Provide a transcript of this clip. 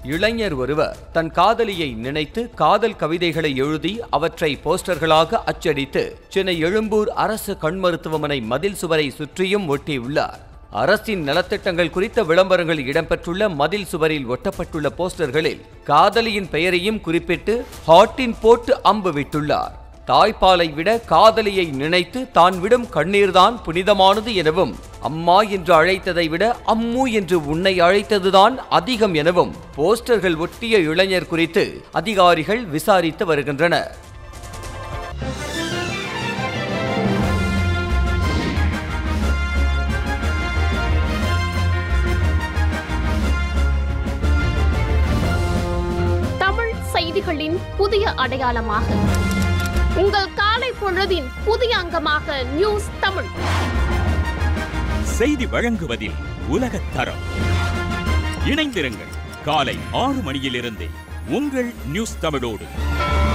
இளைஞர் ஒருவர் தன் காதலியை நினைத்து காதல் கவிதைகளை எழுதி அவற்றை போஸ்டர்களாக அச்சடித்து சென்னை எழும்பூர் அரசு கண் மருத்துவமனை மதில் சுவரை சுற்றியும் ஒட்டியுள்ளார் அரசின் நலத்திட்டங்கள் குறித்த விளம்பரங்கள் இடம்பெற்றுள்ள மதில் சுவரில் ஒட்டப்பட்டுள்ள போஸ்டர்களில் காதலியின் பெயரையும் குறிப்பிட்டு ஹாட்டின் போட்டு அம்பு விட்டுள்ளார் தாய்ப்பாலை விட காதலியை நினைத்து தான் விடும் கண்ணீர்தான் புனிதமானது எனவும் அம்மா என்று அழைத்ததை விட அம்மு என்று உன்னை அழைத்ததுதான் அதிகம் எனவும் போஸ்டர்கள் ஒட்டிய இளைஞர் குறித்து அதிகாரிகள் விசாரித்து வருகின்றனர் தமிழ் செய்திகளின் புதிய அடையாளமாக உங்கள் காலை பொழுதின் புதிய அங்கமாக நியூஸ் தமிழ் செய்தி வழங்குவதில் உலகத் தரம் இணைந்திருங்கள் காலை ஆறு மணியிலிருந்தே உங்கள் நியூஸ் தமிழோடு